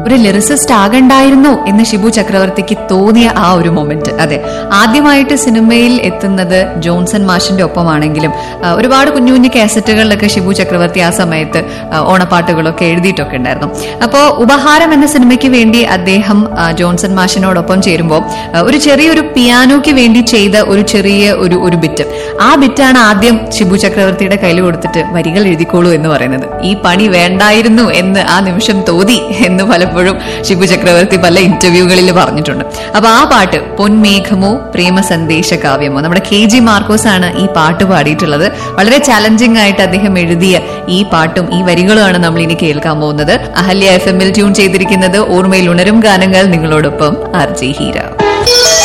ഒരു ലിറിസിസ്റ്റ് ആകണ്ടായിരുന്നോ എന്ന് ഷിബു ചക്രവർത്തിക്ക് തോന്നിയ ആ ഒരു മൊമെന്റ് അതെ ആദ്യമായിട്ട് സിനിമയിൽ എത്തുന്നത് ജോൺസൺ മാഷിന്റെ ഒപ്പമാണെങ്കിലും ആ, ഒരുപാട് കുഞ്ഞു കുഞ്ഞു കാസറ്റുകളിലൊക്കെ ഷിബു ചക്രവർത്തി ആ സമയത്ത് ആ, ഓണപ്പാട്ടുകളൊക്കെ എഴുതിയിട്ടൊക്കെ ഉണ്ടായിരുന്നു അപ്പോ ഉപഹാരം എന്ന സിനിമയ്ക്ക് വേണ്ടി അദ്ദേഹം ആ, ജോൺസൺ മാഷിനോടൊപ്പം ചേരുമ്പോൾ ആ, ഒരു ചെറിയൊരു പിയാനോയ്ക്ക് വേണ്ടി ചെയ്ത ഒരു ചെറിയ ഒരു ഒരു ബിറ്റ് ആ ബിറ്റാണ് ആദ്യം ഷിബു ചക്രവർത്തിയുടെ കയ്യിൽ കൊടുത്തിട്ട് വരികൾ എഴുതിക്കോളൂ എന്ന് പറയുന്നത് ഈ പണി വേണ്ടായിരുന്നു എന്ന് ആ നിമിഷം തോന്നി എന്ന് പലപ്പോഴും ഷിബു ചക്രവർത്തി പല ഇന്റർവ്യൂകളിൽ പറഞ്ഞിട്ടുണ്ട് അപ്പൊ ആ പാട്ട് പൊന്മേഘമോ പ്രേമ സന്ദേശ കാവ്യമോ നമ്മുടെ കെ ജി മാർക്കോസ് ആണ് ഈ പാട്ട് പാടിയിട്ടുള്ളത് വളരെ ചലഞ്ചിങ് ആയിട്ട് അദ്ദേഹം എഴുതിയ ഈ പാട്ടും ഈ വരികളുമാണ് നമ്മൾ ഇനി കേൾക്കാൻ പോകുന്നത് അഹല്യ എഫ് എമ്മിൽ ട്യൂൺ ചെയ്തിരിക്കുന്നത് ഓർമ്മയിൽ ഉണരും ഗാനങ്ങൾ നിങ്ങളോടൊപ്പം ആർ ജെ ഹീര